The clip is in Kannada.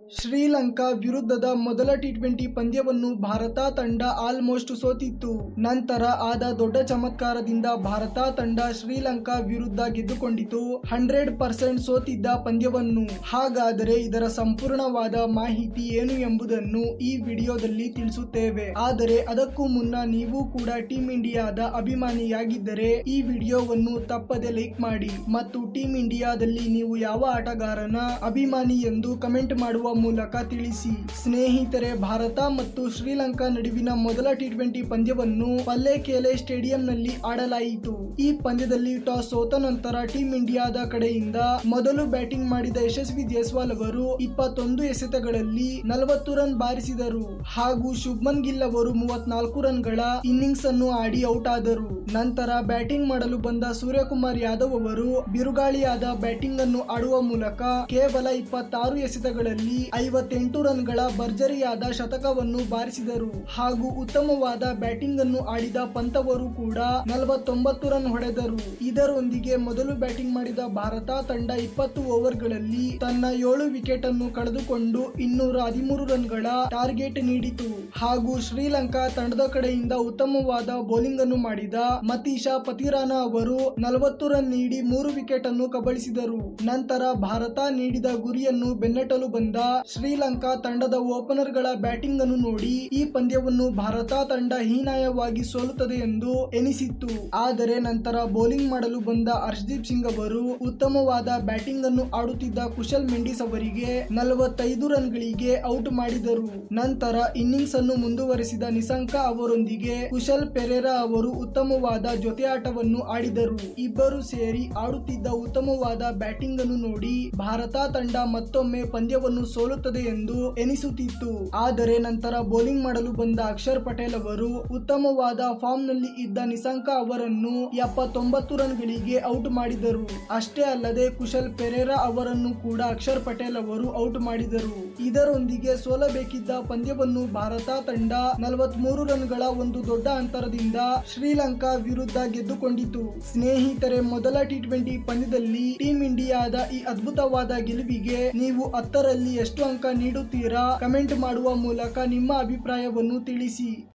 ಶ್ರೀಲಂಕಾ ವಿರುದ್ಧದ ಮೊದಲ ಟಿ ಟ್ವೆಂಟಿ ಪಂದ್ಯವನ್ನು ಭಾರತ ತಂಡ ಆಲ್ಮೋಸ್ಟ್ ಸೋತಿತ್ತು ನಂತರ ಆದ ದೊಡ್ಡ ಚಮತ್ಕಾರದಿಂದ ಭಾರತ ತಂಡ ಶ್ರೀಲಂಕಾ ವಿರುದ್ಧ ಗೆದ್ದುಕೊಂಡಿತು ಹಂಡ್ರೆಡ್ ಪರ್ಸೆಂಟ್ ಸೋತಿದ್ದ ಪಂದ್ಯವನ್ನು ಹಾಗಾದರೆ ಇದರ ಸಂಪೂರ್ಣವಾದ ಮಾಹಿತಿ ಏನು ಎಂಬುದನ್ನು ಈ ವಿಡಿಯೋದಲ್ಲಿ ತಿಳಿಸುತ್ತೇವೆ ಆದರೆ ಅದಕ್ಕೂ ಮುನ್ನ ನೀವು ಕೂಡ ಟೀಂ ಇಂಡಿಯಾದ ಅಭಿಮಾನಿಯಾಗಿದ್ದರೆ ಈ ವಿಡಿಯೋವನ್ನು ತಪ್ಪದೆ ಲೈಕ್ ಮಾಡಿ ಮತ್ತು ಟೀಂ ಇಂಡಿಯಾದಲ್ಲಿ ನೀವು ಯಾವ ಆಟಗಾರನ ಅಭಿಮಾನಿ ಎಂದು ಕಮೆಂಟ್ ಮಾಡುವ ಮೂಲಕ ತಿಳಿಸಿ ಸ್ನೇಹಿತರೆ ಭಾರತ ಮತ್ತು ಶ್ರೀಲಂಕಾ ನಡುವಿನ ಮೊದಲ ಟಿ ಟ್ವೆಂಟಿ ಪಂದ್ಯವನ್ನು ಪಲ್ಲೆಕೇಲೆ ಸ್ಟೇಡಿಯಂನಲ್ಲಿ ಆಡಲಾಯಿತು ಈ ಪಂದ್ಯದಲ್ಲಿ ಟಾಸ್ ಸೋತ ನಂತರ ಟೀಂ ಇಂಡಿಯಾದ ಕಡೆಯಿಂದ ಮೊದಲು ಬ್ಯಾಟಿಂಗ್ ಮಾಡಿದ ಯಶಸ್ವಿ ಜೈಸ್ವಾಲ್ ಅವರು ಇಪ್ಪತ್ತೊಂದು ಎಸೆತಗಳಲ್ಲಿ ನಲವತ್ತು ರನ್ ಬಾರಿಸಿದರು ಹಾಗೂ ಶುಭ್ಮನ್ ಗಿಲ್ ಅವರು ಮೂವತ್ನಾಲ್ಕು ರನ್ಗಳ ಇನ್ನಿಂಗ್ಸ್ ಅನ್ನು ಆಡಿ ಔಟ್ ಆದರು ನಂತರ ಬ್ಯಾಟಿಂಗ್ ಮಾಡಲು ಬಂದ ಸೂರ್ಯಕುಮಾರ್ ಯಾದವ್ ಅವರು ಬಿರುಗಾಳಿಯಾದ ಬ್ಯಾಟಿಂಗ್ ಅನ್ನು ಆಡುವ ಮೂಲಕ ಕೇವಲ ಇಪ್ಪತ್ತಾರು ಎಸೆತಗಳಲ್ಲಿ ಐವತ್ತೆಂಟು ರನ್ಗಳ ಭರ್ಜರಿಯಾದ ಶತಕವನ್ನು ಬಾರಿಸಿದರು ಹಾಗೂ ಉತ್ತಮವಾದ ಬ್ಯಾಟಿಂಗ್ ಅನ್ನು ಆಡಿದ ಪಂತ್ ಅವರು ಕೂಡ ನಲವತ್ತೊಂಬತ್ತು ರನ್ ಹೊಡೆದರು ಇದರೊಂದಿಗೆ ಮೊದಲು ಬ್ಯಾಟಿಂಗ್ ಮಾಡಿದ ಭಾರತ ತಂಡ ಇಪ್ಪತ್ತು ಓವರ್ಗಳಲ್ಲಿ ತನ್ನ ಏಳು ವಿಕೆಟ್ ಅನ್ನು ಕಳೆದುಕೊಂಡು ಇನ್ನೂರ ಹದಿಮೂರು ರನ್ಗಳ ಟಾರ್ಗೆಟ್ ನೀಡಿತು ಹಾಗೂ ಶ್ರೀಲಂಕಾ ತಂಡದ ಕಡೆಯಿಂದ ಉತ್ತಮವಾದ ಬೌಲಿಂಗ್ ಅನ್ನು ಮಾಡಿದ ಮತೀಶಾ ಪತಿರಾನ ಅವರು ನಲವತ್ತು ರನ್ ನೀಡಿ ಮೂರು ವಿಕೆಟ್ ಅನ್ನು ಕಬಳಿಸಿದರು ನಂತರ ಭಾರತ ನೀಡಿದ ಗುರಿಯನ್ನು ಬೆನ್ನಟ್ಟಲು ಬಂದ ಶ್ರೀಲಂಕಾ ತಂಡದ ಓಪನರ್ ಗಳ ಬ್ಯಾಟಿಂಗ್ ಅನ್ನು ನೋಡಿ ಈ ಪಂದ್ಯವನ್ನು ಭಾರತ ತಂಡ ಹೀನಾಯವಾಗಿ ಸೋಲುತ್ತದೆ ಎಂದು ಎನಿಸಿತ್ತು ಆದರೆ ನಂತರ ಬೌಲಿಂಗ್ ಮಾಡಲು ಬಂದ ಹರ್ಷದೀಪ್ ಸಿಂಗ್ ಅವರು ಉತ್ತಮವಾದ ಬ್ಯಾಟಿಂಗ್ ಅನ್ನು ಆಡುತ್ತಿದ್ದ ಕುಶಲ್ ಮೆಂಡಿಸ್ ಅವರಿಗೆ ನಲವತ್ತೈದು ರನ್ಗಳಿಗೆ ಔಟ್ ಮಾಡಿದರು ನಂತರ ಇನ್ನಿಂಗ್ಸ್ ಅನ್ನು ಮುಂದುವರೆಸಿದ ನಿಸಂಕ ಅವರೊಂದಿಗೆ ಕುಶಲ್ ಪೆರೇರಾ ಅವರು ಉತ್ತಮವಾದ ಜೊತೆ ಆಟವನ್ನು ಆಡಿದರು ಇಬ್ಬರು ಸೇರಿ ಆಡುತ್ತಿದ್ದ ಉತ್ತಮವಾದ ಬ್ಯಾಟಿಂಗ್ ಅನ್ನು ನೋಡಿ ಭಾರತ ತಂಡ ಮತ್ತೊಮ್ಮೆ ಪಂದ್ಯವನ್ನು ಸೋಲುತ್ತದೆ ಎಂದು ಎನಿಸುತ್ತಿತ್ತು ಆದರೆ ನಂತರ ಬೌಲಿಂಗ್ ಮಾಡಲು ಬಂದ ಅಕ್ಷರ್ ಪಟೇಲ್ ಅವರು ಉತ್ತಮವಾದ ಫಾರ್ಮ್ ನಲ್ಲಿ ಇದ್ದ ನಿಸಂಕ ಅವರನ್ನು ಎಪ್ಪತ್ತೊಂಬತ್ತು ರನ್ಗಳಿಗೆ ಔಟ್ ಮಾಡಿದರು ಅಷ್ಟೇ ಅಲ್ಲದೆ ಕುಶಲ್ ಪೆರೇರಾ ಅವರನ್ನು ಕೂಡ ಅಕ್ಷರ್ ಪಟೇಲ್ ಅವರು ಔಟ್ ಮಾಡಿದರು ಇದರೊಂದಿಗೆ ಸೋಲಬೇಕಿದ್ದ ಪಂದ್ಯವನ್ನು ಭಾರತ ತಂಡ ನಲವತ್ಮೂರು ರನ್ಗಳ ಒಂದು ದೊಡ್ಡ ಅಂತರದಿಂದ ಶ್ರೀಲಂಕಾ ವಿರುದ್ಧ ಗೆದ್ದುಕೊಂಡಿತು ಸ್ನೇಹಿತರೆ ಮೊದಲ ಟಿ ಟ್ವೆಂಟಿ ಪಂದ್ಯದಲ್ಲಿ ಟೀಂ ಇಂಡಿಯಾದ ಈ ಅದ್ಭುತವಾದ ಗೆಲುವಿಗೆ ನೀವು ಹತ್ತರಲ್ಲಿ ಎಷ್ಟು ಅಂಕ ನೀಡುತ್ತೀರಾ ಕಮೆಂಟ್ ಮಾಡುವ ಮೂಲಕ ನಿಮ್ಮ ಅಭಿಪ್ರಾಯವನ್ನು ತಿಳಿಸಿ